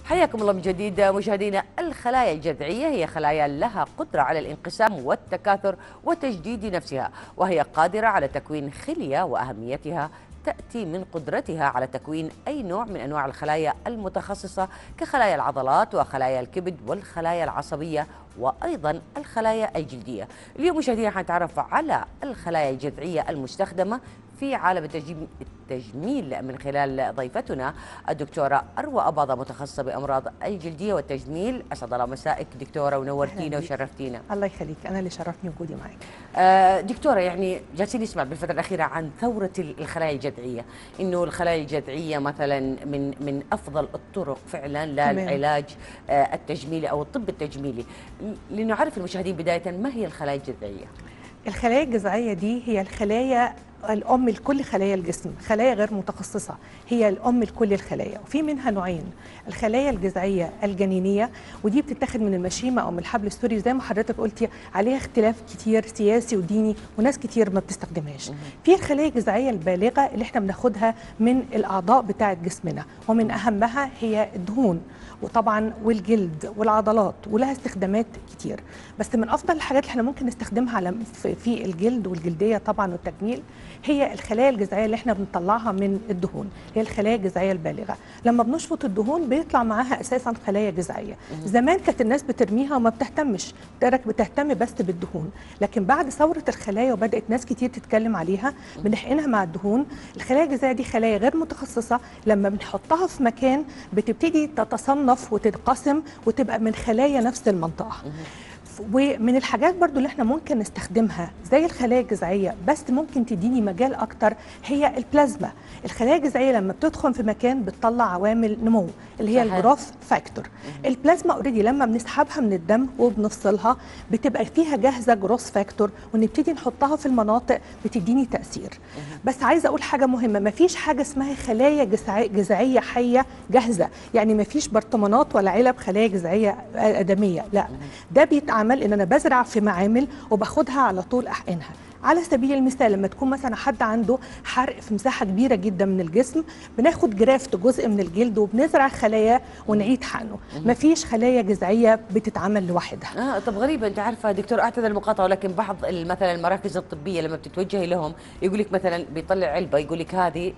حياكم الله من جديد مشاهدينا الخلايا الجذعية هي خلايا لها قدرة على الانقسام والتكاثر وتجديد نفسها وهي قادرة على تكوين خلية وأهميتها تأتي من قدرتها على تكوين أي نوع من أنواع الخلايا المتخصصة كخلايا العضلات وخلايا الكبد والخلايا العصبية وأيضا الخلايا الجلدية اليوم مشاهدينا حنتعرف على الخلايا الجذعية المستخدمة في عالم التجميل من خلال ضيفتنا الدكتورة أروى أباضة متخصصة بأمراض الجلدية والتجميل أسعد الله مسائك دكتورة ونورتينا وشرفتينا الله يخليك أنا اللي شرفني وجودي معك آه دكتورة يعني جالسين نسمع بالفترة الأخيرة عن ثورة الخلايا الجذعية إنه الخلايا الجذعية مثلا من من أفضل الطرق فعلا للعلاج آه التجميلي أو الطب التجميلي لنعرف المشاهدين بداية ما هي الخلايا الجذعية؟ الخلايا الجذعية دي هي الخلايا الام لكل خلايا الجسم خلايا غير متخصصه هي الام لكل الخلايا وفي منها نوعين الخلايا الجذعيه الجنينيه ودي بتتاخد من المشيمه او من الحبل السوري زي ما حضرتك قلتي عليها اختلاف كتير سياسي وديني وناس كتير ما بتستخدمهاش في الخلايا الجذعيه البالغه اللي احنا بناخدها من الاعضاء بتاعه جسمنا ومن اهمها هي الدهون وطبعا والجلد والعضلات ولها استخدامات كتير بس من افضل الحاجات اللي احنا ممكن نستخدمها على في الجلد والجلديه طبعا والتجميل هي الخلايا الجذعيه اللي احنا بنطلعها من الدهون هي الخلايا الجذعيه البالغه لما بنشفط الدهون بيطلع معاها اساسا خلايا جذعيه زمان كانت الناس بترميها وما بتهتمش ترك بتهتم بس بالدهون لكن بعد ثوره الخلايا وبدات ناس كتير تتكلم عليها بنحقنها مع الدهون الخلايا الجذعيه دي خلايا غير متخصصه لما بنحطها في مكان بتبتدي تتصنف وتتقسم وتبقى من خلايا نفس المنطقه ومن الحاجات برضو اللي احنا ممكن نستخدمها زي الخلايا الجذعيه بس ممكن تديني مجال اكتر هي البلازما الخلايا الجذعيه لما بتدخل في مكان بتطلع عوامل نمو اللي هي الجروث فاكتور البلازما اوريدي لما بنسحبها من الدم وبنفصلها بتبقى فيها جاهزه جروث فاكتور ونبتدي نحطها في المناطق بتديني تاثير بس عايزه اقول حاجه مهمه مفيش حاجه اسمها خلايا جذعيه حيه جاهزه يعني مفيش برطمانات ولا علب خلايا جذعيه ادميه لا ده بيتعمل ان انا بزرع في معامل وباخدها على طول احقنها على سبيل المثال لما تكون مثلا حد عنده حرق في مساحه كبيره جدا من الجسم بناخد جرافت جزء من الجلد وبنزرع خلايا ونعيد حقنه مفيش خلايا جذعيه بتتعمل لوحدها اه طب غريبه انت عارفه دكتور اعتذر المقاطعه ولكن بعض مثلا المراكز الطبيه لما بتتوجهي لهم يقول لك مثلا بيطلع علبه يقول لك هذه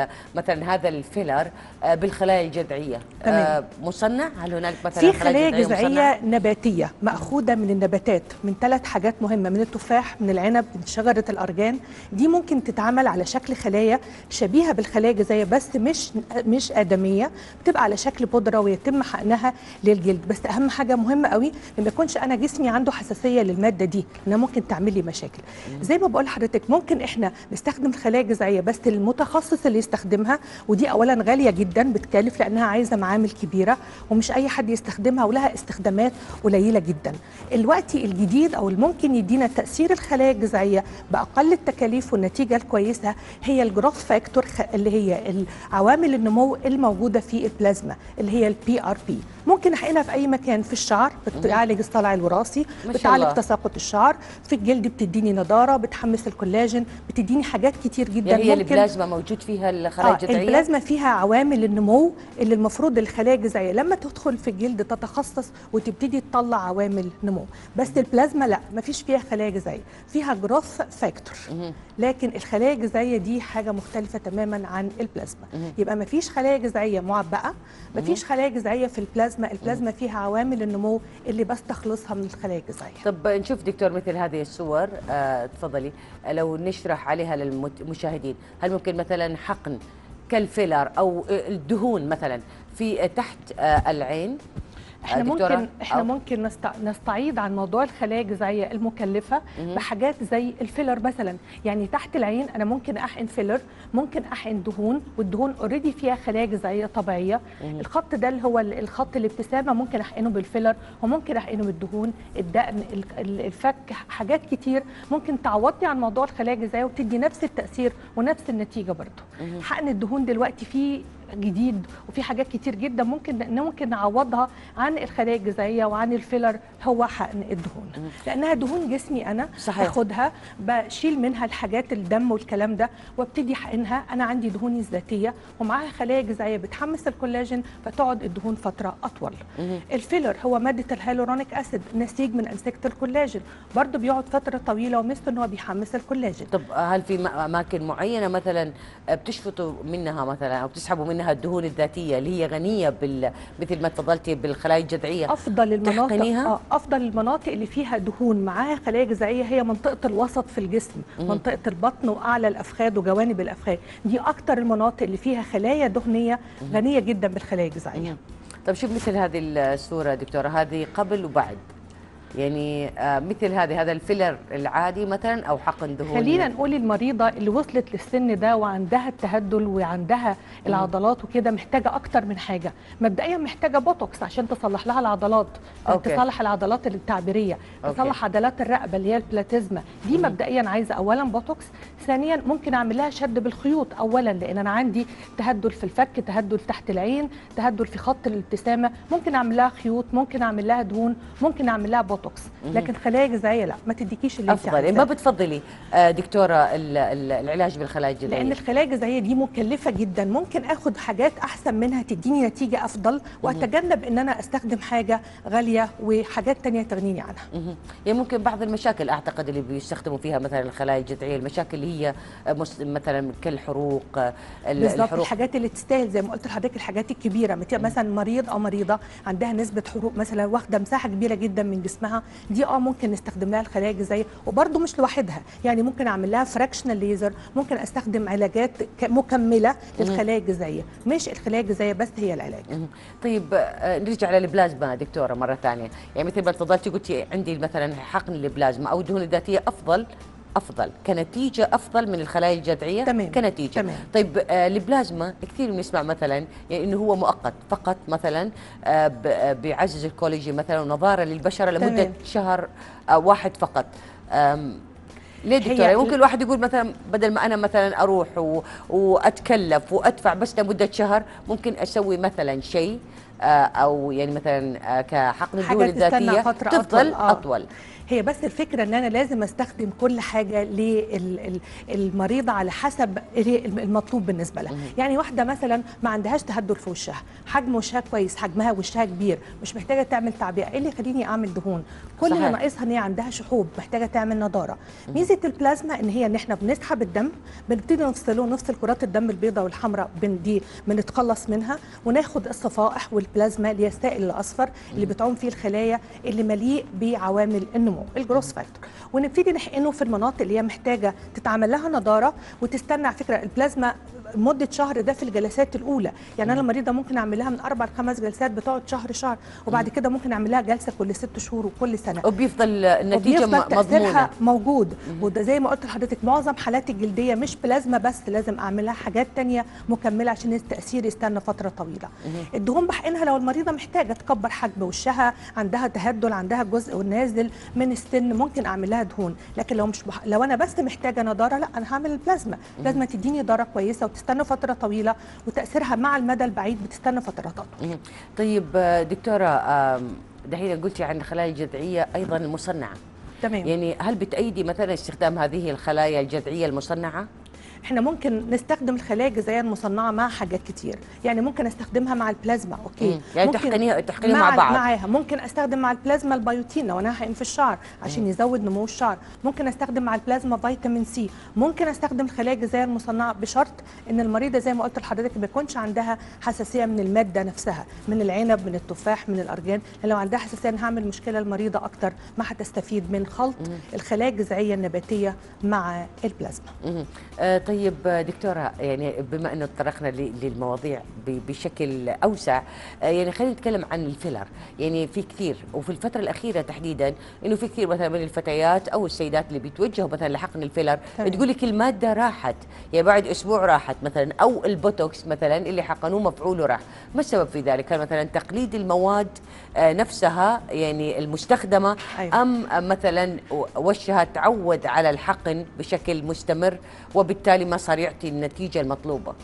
مثلا هذا الفيلر بالخلايا الجذعيه آه مصنع هل هناك مثلا في خلايا جذعيه مصنع؟ نباتيه ماخوذه من النباتات من ثلاث حاجات مهمه من التفاح من العنب من شجره الارجان دي ممكن تتعمل على شكل خلايا شبيهه بالخلايا الجذعيه بس مش مش ادميه بتبقى على شكل بودره ويتم حقنها للجلد بس اهم حاجه مهمه قوي ما يكونش انا جسمي عنده حساسيه للماده دي انها ممكن تعمل لي مشاكل زي ما بقول لحضرتك ممكن احنا نستخدم الخلايا الجذعيه بس المتخصص اللي يستخدمها ودي اولا غاليه جدا بتكلف لانها عايزه معامل كبيره ومش اي حد يستخدمها ولها استخدامات قليله جدا الوقت الجديد او الممكن يدينا تاثير الخلايا الجذعيه باقل التكاليف والنتيجه الكويسه هي الجروث فاكتور اللي هي عوامل النمو الموجوده في البلازما اللي هي البي ار بي ممكن احقنها في اي مكان في الشعر بتعالج الصلع الوراثي بتعالج تساقط الشعر في الجلد بتديني نضاره بتحمس الكولاجين بتديني حاجات كتير جدا يعني هي البلازما موجود فيها الخلايا الجذعيه آه البلازما فيها عوامل النمو اللي المفروض الخلايا الجذعيه لما تدخل في الجلد تتخصص وتبتدي تطلع عوامل نمو بس البلازما لا ما فيش فيها خلايا جذعيه فيها جروث فاكتور لكن الخلايا الجذعيه دي حاجه مختلفه تماما عن البلازما يبقى ما فيش خلايا جذعيه معبأه ما فيش خلايا جذعيه في البلازما البلازما فيها عوامل النمو اللي بستخلصها من الخلايا الجذعيه طب نشوف دكتور مثل هذه الصور آه تفضلي لو نشرح عليها للمشاهدين هل ممكن مثلا حقن كالفيلر او الدهون مثلا في تحت آه العين احنا ممكن احنا أو. ممكن نستعيض عن موضوع الخلايا الجذعيه المكلفه مم. بحاجات زي الفيلر مثلا يعني تحت العين انا ممكن احقن فيلر ممكن احقن دهون والدهون اوريدي فيها خلايا جذعيه طبيعيه مم. الخط ده اللي هو الخط الابتسامه ممكن احقنه بالفيلر وممكن احقنه بالدهون الدقن الفك حاجات كتير ممكن تعوضني عن موضوع الخلايا الجذعيه وتدي نفس التاثير ونفس النتيجه برضه حقن الدهون دلوقتي فيه جديد وفي حاجات كتير جدا ممكن ممكن نعوضها عن الخلايا الجذعيه وعن الفيلر هو حقن الدهون لانها دهون جسمي انا صحيح. باخدها بشيل منها الحاجات الدم والكلام ده وابتدي حقنها انا عندي دهوني الذاتيه ومعاها خلايا جذعيه بتحمس الكولاجين فتقعد الدهون فتره اطول الفيلر هو ماده الهيالورونيك اسيد نسيج من انسجه الكولاجين برضه بيقعد فتره طويله ومثله ان هو بيحمس الكولاجين طب هل في م- اماكن معينه مثلا بتشفطوا منها مثلا او بتسحبوا منها الدهون الذاتيه اللي هي غنيه بال مثل ما تفضلتي بالخلايا الجذعيه افضل المناطق تحقنيها؟ آه افضل المناطق اللي فيها دهون معاها خلايا جذعيه هي منطقه الوسط في الجسم منطقه البطن واعلى الافخاذ وجوانب الافخاذ دي اكتر المناطق اللي فيها خلايا دهنيه غنيه جدا بالخلايا الجذعيه طب شوف مثل هذه الصوره دكتوره هذه قبل وبعد يعني آه، مثل هذه هذا الفيلر العادي مثلا او حقن دهون خلينا نقول المريضة اللي وصلت للسن ده وعندها التهدل وعندها العضلات وكده محتاجة أكتر من حاجة مبدئيا محتاجة بوتوكس عشان تصلح لها العضلات أوكي. تصلح العضلات التعبيرية أوكي. تصلح عضلات الرقبة اللي هي البلاتيزما دي مبدئيا عايزة أولا بوتوكس ثانيا ممكن أعمل لها شد بالخيوط أولا لأن أنا عندي تهدل في الفك تهدل تحت العين تهدل في خط الابتسامة ممكن أعمل لها خيوط ممكن أعمل لها دهون ممكن أعمل لها بوتوكس لكن خلايا جذعية لا ما تديكيش اللي انت افضل يعني عايزاه. ما بتفضلي آه، دكتوره ال- ال- العلاج بالخلايا الجذعيه لان الخلايا الجذعيه دي مكلفه جدا ممكن اخد حاجات احسن منها تديني نتيجه افضل واتجنب ان انا استخدم حاجه غاليه وحاجات تانية تغنيني عنها مهم. يعني ممكن بعض المشاكل اعتقد اللي بيستخدموا فيها مثلا الخلايا الجذعيه المشاكل اللي هي آه، مس- مثلا كالحروق آه، ال- بالظبط الحروق الحاجات اللي تستاهل زي ما قلت لحضرتك الحاجات الكبيره مت- مثلا مريض او مريضه عندها نسبه حروق مثلا واخده مساحه كبيره جدا من جسمها دي اه ممكن نستخدم لها الخلايا الجذعيه وبرده مش لوحدها يعني ممكن اعمل لها فراكشنال ليزر ممكن استخدم علاجات ك- مكمله للخلايا الجذعيه مش الخلايا الجذعيه بس هي العلاج مهم. طيب آه، نرجع للبلازما دكتوره مره ثانيه يعني مثل ما تفضلتي قلتي عندي مثلا حقن البلازما او الدهون الذاتيه افضل افضل كنتيجه افضل من الخلايا الجذعيه تمام. كنتيجه تمام. طيب آه البلازما كثير بنسمع مثلا يعني انه هو مؤقت فقط مثلا آه ب- آه، بيعزز الكولاجين مثلا ونظاره للبشره لمده تمام. شهر آه واحد فقط آم، ليه هي دكتوره يعني ال- ممكن الواحد يقول مثلا بدل ما انا مثلا اروح و... واتكلف وادفع بس لمده شهر ممكن اسوي مثلا شيء آه، او يعني مثلا آه، كحقن الدهون حاجة تستنى الذاتيه فترة تفضل أطول، آه. اطول هي بس الفكره ان انا لازم استخدم كل حاجه للمريضه على حسب المطلوب بالنسبه لها يعني واحده مثلا ما عندهاش تهدل في وشها حجم وشها كويس حجمها وشها كبير مش محتاجه تعمل تعبئه ايه اللي يخليني اعمل دهون كل اللي صحيح. ناقصها ان هي عندها شحوب محتاجه تعمل نضاره ميزه البلازما ان هي ان احنا بنسحب الدم بنبتدي نفصله نفصل كرات الدم البيضاء والحمراء بن دي بنتخلص منها وناخد الصفائح والبلازما اللي هي السائل الاصفر اللي بتعوم فيه الخلايا اللي مليء بعوامل النمو الجروس فاكتور ونبتدي نحقنه في المناطق اللي هي محتاجه تتعمل لها نضاره وتستنى على فكره البلازما مده شهر ده في الجلسات الاولى يعني انا المريضه ممكن اعمل لها من اربع لخمس جلسات بتقعد شهر شهر وبعد كده ممكن اعمل لها جلسه كل ست شهور وكل سنه وبيفضل النتيجه وبيفضل م- تأثيرها مضمونه موجود وده زي ما قلت لحضرتك معظم حالات الجلديه مش بلازما بس لازم اعملها حاجات تانية مكمله عشان التاثير يستنى فتره طويله الدهون بحقنها لو المريضه محتاجه تكبر حجم وشها عندها تهدل عندها جزء نازل من السن ممكن اعمل لها دهون لكن لو مش بح... لو انا بس محتاجه نضاره لا انا هعمل البلازما البلازما تديني نضاره كويسه وتستنى فتره طويله وتاثيرها مع المدى البعيد بتستنى فترات اطول مهم. طيب آه، دكتوره آم، دحين قلتي عن الخلايا الجذعيه ايضا المصنعه تمام يعني هل بتأيدي مثلا استخدام هذه الخلايا الجذعيه المصنعه احنا ممكن نستخدم الخلايا الجذعيه المصنعه مع حاجات كتير يعني ممكن استخدمها مع البلازما اوكي مم. يعني ممكن تحقنيها تحقنيها مع بعض معاها ممكن استخدم مع البلازما البيوتين لو انا هحقن في الشعر عشان يزود نمو الشعر ممكن استخدم مع البلازما فيتامين سي ممكن استخدم الخلايا الجذعيه المصنعه بشرط ان المريضه زي ما قلت لحضرتك ما يكونش عندها حساسيه من الماده نفسها من العنب من التفاح من الارجان لأن لو عندها حساسيه انا هعمل مشكله المريضه اكتر ما هتستفيد من خلط الخلايا الجذعيه النباتيه مع البلازما مهم. آه طيب آه، دكتورة يعني بما انه تطرقنا ل- للمواضيع ب- بشكل اوسع آه يعني خلينا نتكلم عن الفيلر يعني في كثير وفي الفترة الأخيرة تحديدا انه في كثير مثلا من الفتيات او السيدات اللي بيتوجهوا مثلا لحقن الفيلر تمام. تقول لك المادة راحت يعني بعد اسبوع راحت مثلا او البوتوكس مثلا اللي حقنوه مفعوله راح ما السبب في ذلك هل مثلا تقليد المواد آه نفسها يعني المستخدمة أيوة. أم مثلا وشها تعود على الحقن بشكل مستمر وبالتالي ما صار يعطي النتيجة المطلوبة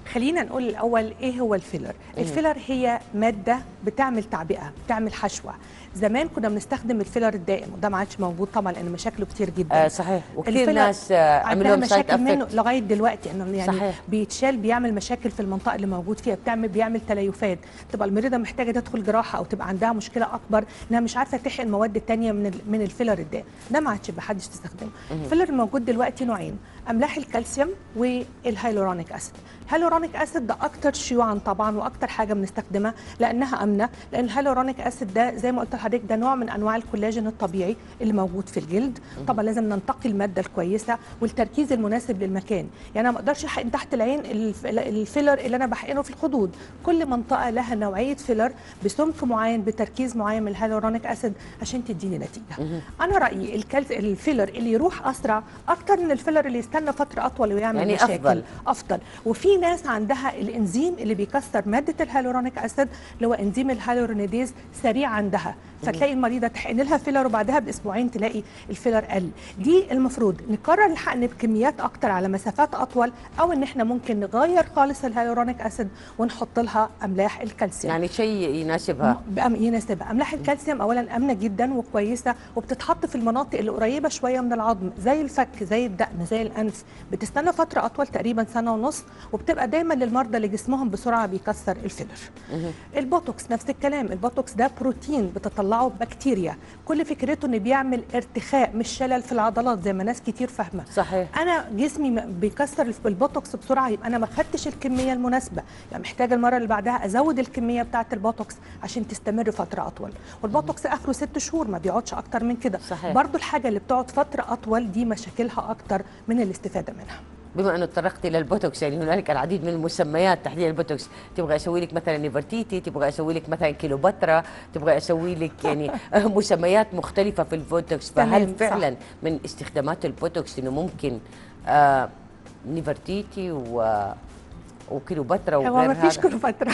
خلينا نقول الاول ايه هو الفيلر الفيلر هي ماده بتعمل تعبئه بتعمل حشوه زمان كنا بنستخدم الفيلر الدائم وده ما عادش موجود طبعا لان مشاكله كتير جدا آه صحيح وكثير الفيلر ناس آه عندها عملوا لهم سايد مشاكل منه افكت لغايه دلوقتي انه يعني صحيح. صحيح. بيتشال بيعمل مشاكل في المنطقه اللي موجود فيها بتعمل بيعمل تليفات تبقى المريضه محتاجه تدخل جراحه او تبقى عندها مشكله اكبر انها مش عارفه تحقن المواد الثانيه من ال- من الفيلر الدائم ده ما عادش محدش تستخدمه الفيلر الموجود دلوقتي نوعين املاح الكالسيوم والهيلورونيك اسيد الهيلورونيك اسيد ده اكتر شيوعا طبعا واكتر حاجه بنستخدمها لانها امنه لان الهيلورونيك اسيد ده زي ما قلت لحضرتك ده نوع من انواع الكولاجين الطبيعي اللي موجود في الجلد طبعا لازم ننتقي الماده الكويسه والتركيز المناسب للمكان يعني انا ما اقدرش احقن تحت العين الف- الفيلر اللي انا بحقنه في الخدود كل منطقه لها نوعيه فيلر بسمك معين بتركيز معين من الهيلورونيك اسيد عشان تديني نتيجه انا رايي الكالس الفيلر اللي يروح اسرع اكتر من الفيلر اللي يستنى فتره اطول ويعمل يعني مشاكل أفضل. افضل وفي ناس عندها الانزيم اللي بيكسر ماده الهيلورونيك اسيد اللي هو انزيم الهيلورونيديز سريع عندها فتلاقي المريضه تحقن لها فيلر وبعدها باسبوعين تلاقي الفيلر قل دي المفروض نكرر الحقن بكميات اكتر على مسافات اطول او ان احنا ممكن نغير خالص الهيلورونيك اسيد ونحط لها املاح الكالسيوم يعني شيء يناسبها بأم يناسبها املاح الكالسيوم اولا امنه جدا وكويسه وبتتحط في المناطق اللي قريبه شويه من العظم زي الفك زي الدقن زي الانف بتستنى فتره اطول تقريبا سنه ونص وبتبقى دايما للمرضى اللي جسمهم بسرعه بيكسر الفيلر البوتوكس نفس الكلام البوتوكس ده بروتين بتطلعه بكتيريا كل فكرته انه بيعمل ارتخاء مش شلل في العضلات زي ما ناس كتير فاهمه صحيح انا جسمي م- بيكسر الف- البوتوكس بسرعه يبقى انا ما خدتش الكميه المناسبه يعني محتاجه المره اللي بعدها ازود الكميه بتاعه البوتوكس عشان تستمر فتره اطول والبوتوكس اخره ست شهور ما بيقعدش اكتر من كده صحيح. برضو الحاجه اللي بتقعد فتره اطول دي مشاكلها اكتر من الاستفاده منها بما انه تطرقت الى البوتوكس يعني هنالك العديد من المسميات تحديدا البوتوكس تبغى اسوي لك مثلا نيفرتيتي تبغى اسوي لك مثلا كيلوباترا تبغى اسوي لك يعني مسميات مختلفه في البوتوكس فهل تمام، صح. فعلا من استخدامات البوتوكس انه ممكن آه نيفرتيتي و وكيلوباترا هو وغير ما فيش هذا كل فتره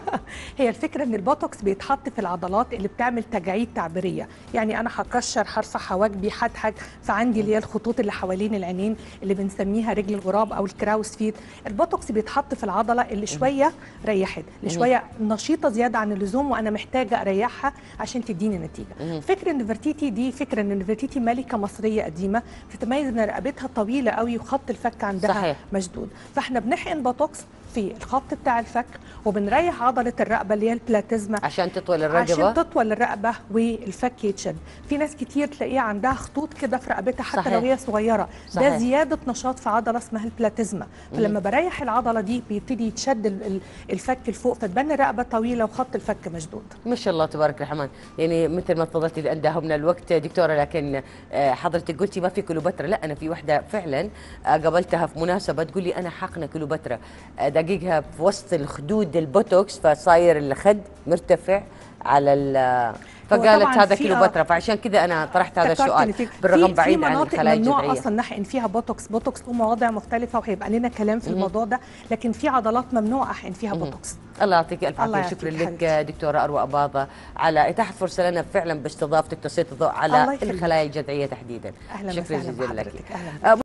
هي الفكره ان البوتوكس بيتحط في العضلات اللي بتعمل تجاعيد تعبيريه يعني انا هكشر هرفع حواجبي هضحك فعندي اللي هي الخطوط اللي حوالين العينين اللي بنسميها رجل الغراب او الكراوس فيت البوتوكس بيتحط في العضله اللي شويه ريحت اللي شويه نشيطه زياده عن اللزوم وانا محتاجه اريحها عشان تديني نتيجه فكره النفرتيتي دي فكره ان النفرتيتي ملكه مصريه قديمه بتتميز ان رقبتها طويله قوي وخط الفك عندها صحيح. مشدود فاحنا بنحقن بوتوكس في الخط بتاع الفك وبنريح عضله الرقبه اللي هي البلاتيزما عشان تطول عشان الرقبه تطول الرقبه والفك يتشد في ناس كتير تلاقيها عندها خطوط كده في رقبتها حتى صحيح. لو هي صغيره صحيح. ده زياده نشاط في عضله اسمها البلاتيزما فلما بريح العضله دي بيبتدي يتشد ال- ال- الفك لفوق فتبان الرقبه طويله وخط الفك مشدود ما شاء الله تبارك الرحمن يعني مثل ما تفضلتي لان داهمنا الوقت دكتوره لكن آه، حضرتك قلتي ما في كليوباترا لا انا في وحده فعلا آه، قابلتها في مناسبه تقول لي انا حقنه كليوباترا آه، دقيقها في وسط الخدود البوتوكس فصاير الخد مرتفع على ال فقالت طبعاً هذا في- كيلوباترا فعشان كذا انا طرحت هذا افتكرت السؤال إن في- بالرغم في- بعيد في عن مناطق الخلايا ممنوع الجذعيه اصلا نحقن فيها بوتوكس بوتوكس له مواضع مختلفه وهيبقى لنا كلام في الموضوع ده لكن في عضلات ممنوع احقن فيها بوتوكس الله يعطيك الف الله عافيه شكرا يعافيك لك حبيبتي. دكتوره اروى اباظه على اتاحه فرصه لنا فعلا باستضافتك تسليط الضوء الله على يخليك. الخلايا الجذعيه تحديدا اهلا شكرا وسهلا جزيلا لك بحضرتك اهلا